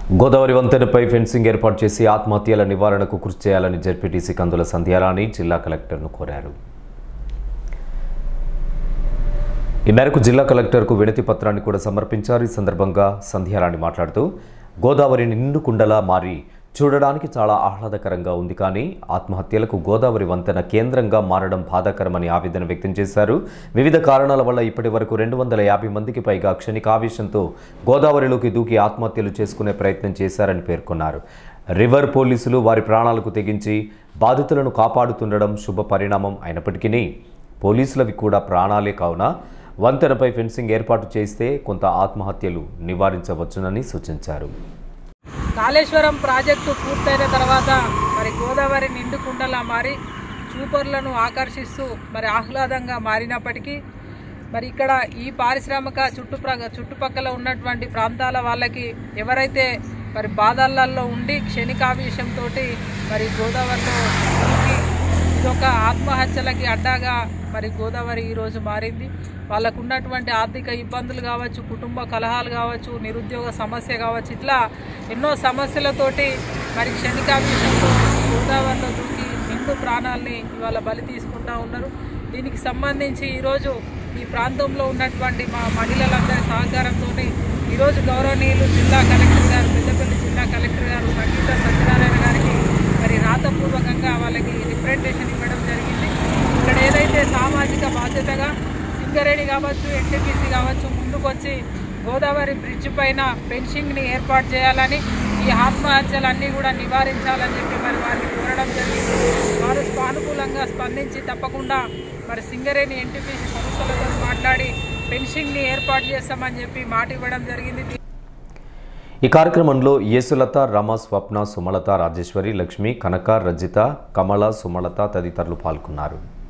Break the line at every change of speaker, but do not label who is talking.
Godavari వంతెనపై fencing ఏర్పాటు చేసి ఆత్మహత్యల నివారణకు కృషి చేయాలని జెడ్పీటీసీ కందుల సంధ్యారాణి జిల్లా కలెక్టర్ను కోరారు ఈ మేరకు జిల్లా కలెక్టర్కు వినతి పత్రాన్ని కూడా సమర్పించారు ఈ సందర్భంగా సంధ్యారాణి మాట్లాడుతూ గోదావరి నిండు కుండలా మారి చూడడానికి చాలా ఆహ్లాదకరంగా ఉంది కానీ ఆత్మహత్యలకు గోదావరి వంతెన కేంద్రంగా మారడం బాధాకరమని ఆవేదన వ్యక్తం చేశారు వివిధ కారణాల వల్ల ఇప్పటి వరకు రెండు వందల యాభై మందికి పైగా క్షణికావేశంతో గోదావరిలోకి దూకి ఆత్మహత్యలు చేసుకునే ప్రయత్నం చేశారని పేర్కొన్నారు రివర్ పోలీసులు వారి ప్రాణాలకు తెగించి బాధితులను కాపాడుతుండడం శుభ పరిణామం అయినప్పటికీ పోలీసులవి కూడా ప్రాణాలే కావున వంతెనపై ఫెన్సింగ్ ఏర్పాటు చేస్తే కొంత ఆత్మహత్యలు నివారించవచ్చునని సూచించారు
కాళేశ్వరం ప్రాజెక్టు పూర్తయిన తర్వాత మరి గోదావరి నిండుకుండలా మారి చూపర్లను ఆకర్షిస్తూ మరి ఆహ్లాదంగా మారినప్పటికీ మరి ఇక్కడ ఈ పారిశ్రామిక చుట్టుప్ర చుట్టుపక్కల ఉన్నటువంటి ప్రాంతాల వాళ్ళకి ఎవరైతే మరి బాధలలో ఉండి క్షణికావేశంతో మరి గోదావరిలో దూకి ఇదొక ఆత్మహత్యలకి అడ్డాగా మరి గోదావరి ఈరోజు మారింది వాళ్ళకు ఉన్నటువంటి ఆర్థిక ఇబ్బందులు కావచ్చు కుటుంబ కలహాలు కావచ్చు నిరుద్యోగ సమస్య కావచ్చు ఇట్లా ఎన్నో సమస్యలతోటి మరి క్షణికాభిషంతో గోదావరిలో దూకి నిండు ప్రాణాలని ఇవాళ బలి తీసుకుంటా ఉన్నారు దీనికి సంబంధించి ఈరోజు ఈ ప్రాంతంలో ఉన్నటువంటి మా మహిళలందరి సహకారంతో ఈరోజు గౌరవనీయులు జిల్లా కలెక్టర్ గారు పెద్దపల్లి జిల్లా కలెక్టర్ గారు సంగీత సత్యనారాయణ గారికి మరి రాతపూర్వకంగా వాళ్ళకి రిప్రజెంటేషన్ ఇవ్వడం జరిగింది ఇక్కడ ఏదైతే సామాజిక బాధ్యతగా సింగరేణి కావచ్చు ఎన్టీపీసీ కావచ్చు ముందుకొచ్చి గోదావరి బ్రిడ్జ్ పైన ఫెన్సింగ్ని ఏర్పాటు చేయాలని ఈ ఆత్మహత్యలన్నీ కూడా నివారించాలని చెప్పి మరి వారిని కోరడం జరిగింది వారు సానుకూలంగా స్పందించి తప్పకుండా మరి సింగరేణి ఎన్టీపీసీ సంస్థలతో మాట్లాడి ఫెన్సింగ్ని ఏర్పాటు చేస్తామని చెప్పి మాట ఇవ్వడం జరిగింది
ఈ కార్యక్రమంలో యేసులత రమ స్వప్న సుమలత రాజేశ్వరి లక్ష్మి కనక రజిత కమల సుమలత తదితరులు పాల్గొన్నారు